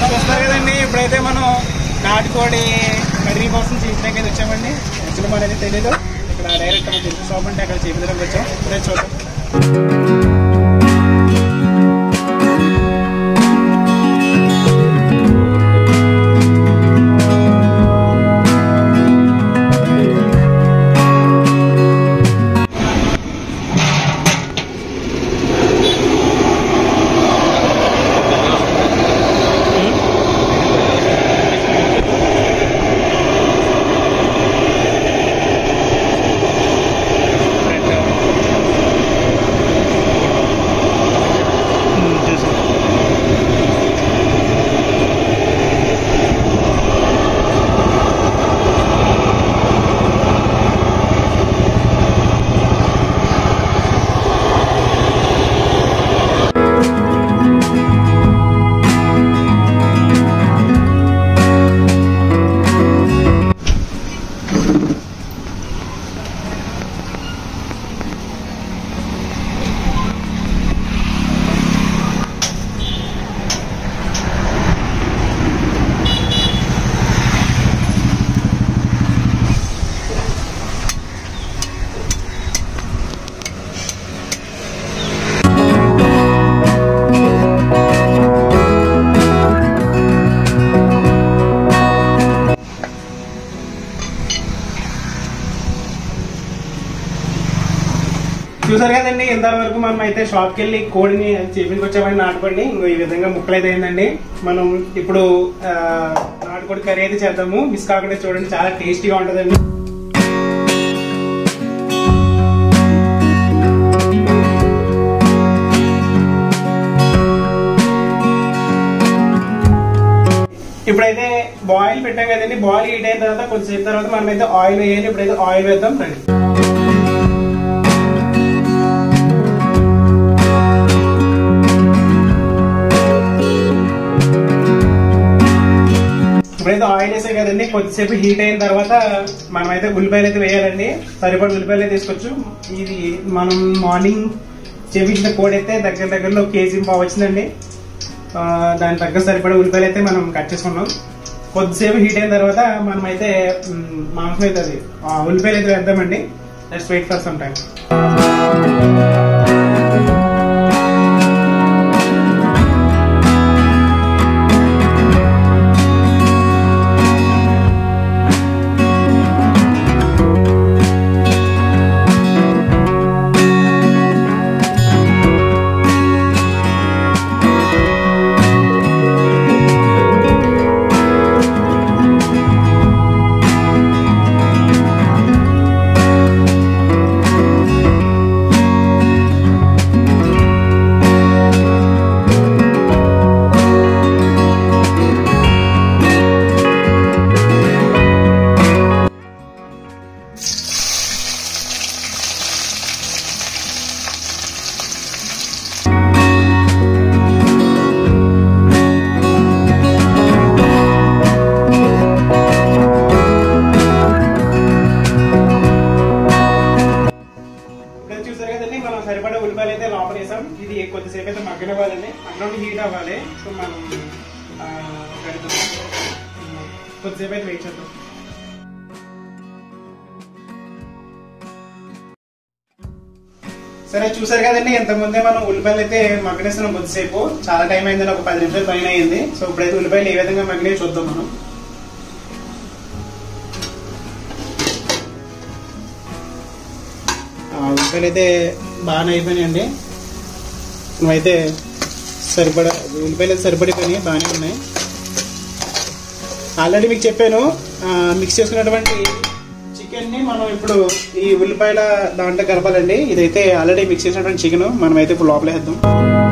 చూస్తారు కదండి ఇప్పుడైతే మనం నాటుకోడి కర్రీ కోసం చేయించడానికి అయితే వచ్చామండి యాక్చువల్లీ మనది తెలియదు ఇక్కడ డైరెక్ట్ మన తెలిసిన షాప్ అంటే అక్కడ చేయించడానికి వచ్చాం ఇప్పుడే చూద్దాం చూసారు కదండి ఇంతవరకు మనం అయితే షాప్కి వెళ్ళి కోడిని చేపించుకు వచ్చామని నాటుకోండి ఇంకో ఈ విధంగా ముక్కలు అయితే అయిందండి మనం ఇప్పుడు ఆ, నాటుకోడి కర్రీ అయితే చేద్దాము మిస్ కాకుండా చూడండి చాలా టేస్టీగా ఉంటుందండి ఇప్పుడైతే బాయిల్ పెట్టాం కదండి బాయిల్ హీట్ అయిన తర్వాత కొంచెంసేపు తర్వాత మనం అయితే ఆయిల్ వేయాలి ఇప్పుడైతే ఆయిల్ వేద్దాం రండి ఇప్పుడైతే ఆయిల్ వేసాం కదండి కొద్దిసేపు హీట్ అయిన తర్వాత మనమైతే ఉల్లిపాయలు అయితే వేయాలండి సరిపడి ఉల్లిపాయలు అయితే తీసుకోవచ్చు ఇది మనం మార్నింగ్ చేపించిన కోడి అయితే దగ్గర దగ్గరలో కేజీ పావు వచ్చిందండి ఆ, దాని తగ్గ సరిపడే ఉల్లిపాయలు అయితే మనం కట్ చేసుకున్నాం కొద్దిసేపు హీట్ అయిన తర్వాత మనమైతే మ్, మాంసం అయితే అది ఆ, ఉల్లిపాయలు అయితే వేద్దామండి just wait for some time ఇప్పుడు చూసారు కదండి మనం సరిపడే ఉల్లిపాయలు అయితే లోపల వేసాం ఇది కొద్దిసేపు అయితే మగ్గనివ్వాలండి అక్కడ హీట్ అవ్వాలి సో మనం ఆ, పెడతాం కొద్దిసేపు అయితే వెయిట్ చేద్దాం సరే చూసారు కదండి ఇంతకుముందే మనం ఉల్లిపాయలు అయితే మగ్గనేస్తున్నాం కొద్దిసేపు చాలా టైం అయింది ఒక పది నిమిషాలు పైన అయింది సో ఇప్పుడైతే ఉల్లిపాయలు ఏ విధంగా మగ్గినాయి చూద్దాం మనం ఆ ఉల్లిపాయలు అయితే బాగానే అయిపోయినాయండి నువ్వైతే సరిపడా ఉల్లిపాయలు అయితే సరిపడిపోయినాయి బాగానే ఉన్నాయి ఆల్రెడీ మీకు చెప్పాను మిక్స్ చేసుకున్నటువంటి చికెన్ని మనం ఇప్పుడు ఈ ఉల్లిపాయల దాంట్లో కలపాలండి ఇదైతే ఆల్రెడీ మిక్స్ చేసినటువంటి చికెన్ మనం అయితే ఇప్పుడు లోపల వేద్దాం